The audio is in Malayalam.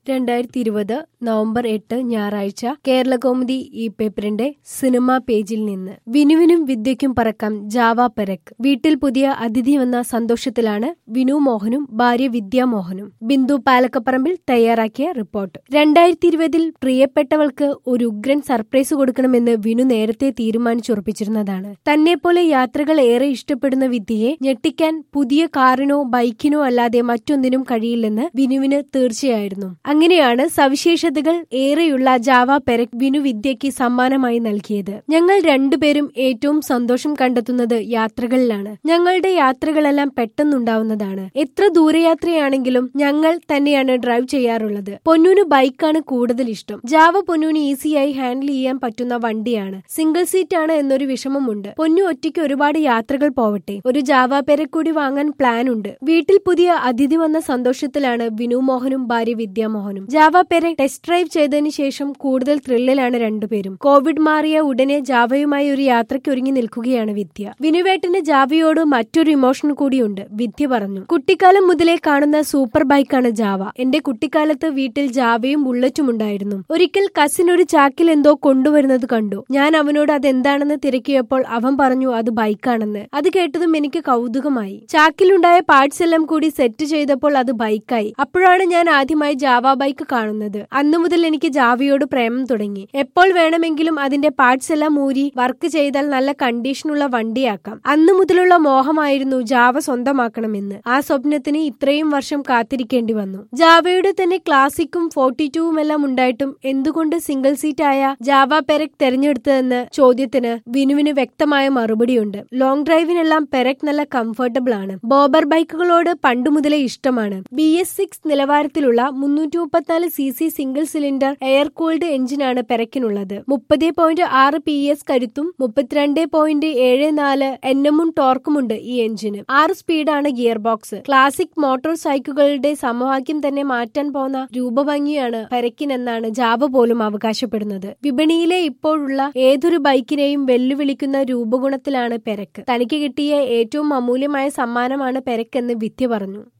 രണ്ടായിരത്തി ഇരുപത് നവംബർ എട്ട് ഞായറാഴ്ച കേരളകൗമുദി ഈ പേപ്പറിന്റെ സിനിമാ പേജിൽ നിന്ന് വിനുവിനും വിദ്യയ്ക്കും പറക്കാം ജാവ പെരക് വീട്ടിൽ പുതിയ അതിഥി വന്ന സന്തോഷത്തിലാണ് വിനു മോഹനും ഭാര്യ വിദ്യാ മോഹനും ബിന്ദു പാലക്കപ്പറമ്പിൽ തയ്യാറാക്കിയ റിപ്പോർട്ട് രണ്ടായിരത്തി ഇരുപതിൽ പ്രിയപ്പെട്ടവൾക്ക് ഒരു ഉഗ്രൻ സർപ്രൈസ് കൊടുക്കണമെന്ന് വിനു നേരത്തെ തീരുമാനിച്ചുറപ്പിച്ചിരുന്നതാണ് തന്നെ പോലെ യാത്രകൾ ഏറെ ഇഷ്ടപ്പെടുന്ന വിദ്യയെ ഞെട്ടിക്കാൻ പുതിയ കാറിനോ ബൈക്കിനോ അല്ലാതെ മറ്റൊന്നിനും കഴിയില്ലെന്ന് വിനുവിന് തീർച്ചയായിരുന്നു അങ്ങനെയാണ് സവിശേഷതകൾ ഏറെയുള്ള ജാവ പെരക് വിനു വിദ്യയ്ക്ക് സമ്മാനമായി നൽകിയത് ഞങ്ങൾ രണ്ടുപേരും ഏറ്റവും സന്തോഷം കണ്ടെത്തുന്നത് യാത്രകളിലാണ് ഞങ്ങളുടെ യാത്രകളെല്ലാം പെട്ടെന്നുണ്ടാവുന്നതാണ് എത്ര ദൂരയാത്രയാണെങ്കിലും ഞങ്ങൾ തന്നെയാണ് ഡ്രൈവ് ചെയ്യാറുള്ളത് പൊന്നൂന് ബൈക്കാണ് കൂടുതൽ ഇഷ്ടം ജാവ പൊന്നൂന് ഈസിയായി ഹാൻഡിൽ ചെയ്യാൻ പറ്റുന്ന വണ്ടിയാണ് സിംഗിൾ സീറ്റ് ആണ് എന്നൊരു വിഷമമുണ്ട് പൊന്നു ഒറ്റയ്ക്ക് ഒരുപാട് യാത്രകൾ പോവട്ടെ ഒരു ജാവ പെരക് കൂടി വാങ്ങാൻ പ്ലാൻ ഉണ്ട് വീട്ടിൽ പുതിയ അതിഥി വന്ന സന്തോഷത്തിലാണ് വിനു മോഹനും ഭാര്യ വിദ്യാമോഹനും ജാവ പെരെ ടെസ്റ്റ് ഡ്രൈവ് ചെയ്തതിനു ശേഷം കൂടുതൽ ത്രില്ലിലാണ് രണ്ടുപേരും കോവിഡ് മാറിയ ഉടനെ ജാവയുമായി ഒരു യാത്രയ്ക്ക് ഒരുങ്ങി നിൽക്കുകയാണ് വിദ്യ വിനുവേട്ടന് ജാവയോട് മറ്റൊരു ഇമോഷൻ കൂടിയുണ്ട് വിദ്യ പറഞ്ഞു കുട്ടിക്കാലം മുതലേ കാണുന്ന സൂപ്പർ ബൈക്കാണ് ജാവ എന്റെ കുട്ടിക്കാലത്ത് വീട്ടിൽ ജാവയും ബുള്ളറ്റും ഉണ്ടായിരുന്നു ഒരിക്കൽ കസിൻ ഒരു ചാക്കിൽ എന്തോ കൊണ്ടുവരുന്നത് കണ്ടു ഞാൻ അവനോട് അതെന്താണെന്ന് തിരക്കിയപ്പോൾ അവൻ പറഞ്ഞു അത് ബൈക്കാണെന്ന് അത് കേട്ടതും എനിക്ക് കൗതുകമായി ചാക്കിലുണ്ടായ പാർട്സ് എല്ലാം കൂടി സെറ്റ് ചെയ്തപ്പോൾ അത് ബൈക്കായി അപ്പോഴാണ് ഞാൻ ആദ്യമായി ജാവ ബൈക്ക് കാണുന്നത് അന്നു മുതൽ എനിക്ക് ജാവയോട് പ്രേമം തുടങ്ങി എപ്പോൾ വേണമെങ്കിലും അതിന്റെ പാർട്സ് എല്ലാം ഊരി വർക്ക് ചെയ്താൽ നല്ല കണ്ടീഷനുള്ള വണ്ടിയാക്കാം അന്നു മുതലുള്ള മോഹമായിരുന്നു ജാവ സ്വന്തമാക്കണമെന്ന് ആ സ്വപ്നത്തിന് ഇത്രയും വർഷം കാത്തിരിക്കേണ്ടി വന്നു ജാവയുടെ തന്നെ ക്ലാസിക്കും ഫോർട്ടി ടൂവും എല്ലാം ഉണ്ടായിട്ടും എന്തുകൊണ്ട് സിംഗിൾ സീറ്റ് ആയ ജാവ പെരക് തെരഞ്ഞെടുത്തതെന്ന് ചോദ്യത്തിന് വിനുവിന് വ്യക്തമായ മറുപടിയുണ്ട് ലോങ് ഡ്രൈവിനെല്ലാം പെരക് നല്ല കംഫർട്ടബിൾ ആണ് ബോബർ ബൈക്കുകളോട് പണ്ടു മുതലേ ഇഷ്ടമാണ് ബി എസ് സിക്സ് നിലവാരത്തിലുള്ള മുന്നൂറ്റി മുപ്പത്തിനാല് C C single cylinder air cooled എഞ്ചിനാണ് പെരക്കിനുള്ളത് മുപ്പത് പോയിന്റ് ആറ് പി എസ് കരുത്തും മുപ്പത്തിരണ്ട് പോയിന്റ് ഏഴ് നാല് എണ്ണമും ടോർക്കുമുണ്ട് ഈ എഞ്ചിന് ആറ് സ്പീഡാണ് ഗിയർ ബോക്സ് ക്ലാസിക് മോട്ടോർ സൈക്കിളുകളുടെ സമവാക്യം തന്നെ മാറ്റാൻ പോകുന്ന രൂപഭംഗിയാണ് പെരക്കിനെന്നാണ് ജാവ പോലും അവകാശപ്പെടുന്നത് വിപണിയിലെ ഇപ്പോഴുള്ള ഏതൊരു ബൈക്കിനെയും വെല്ലുവിളിക്കുന്ന രൂപഗുണത്തിലാണ് പെരക്ക് തനിക്ക് കിട്ടിയ ഏറ്റവും അമൂല്യമായ സമ്മാനമാണ് പെരക്കെന്ന് വിദ്യ പറഞ്ഞു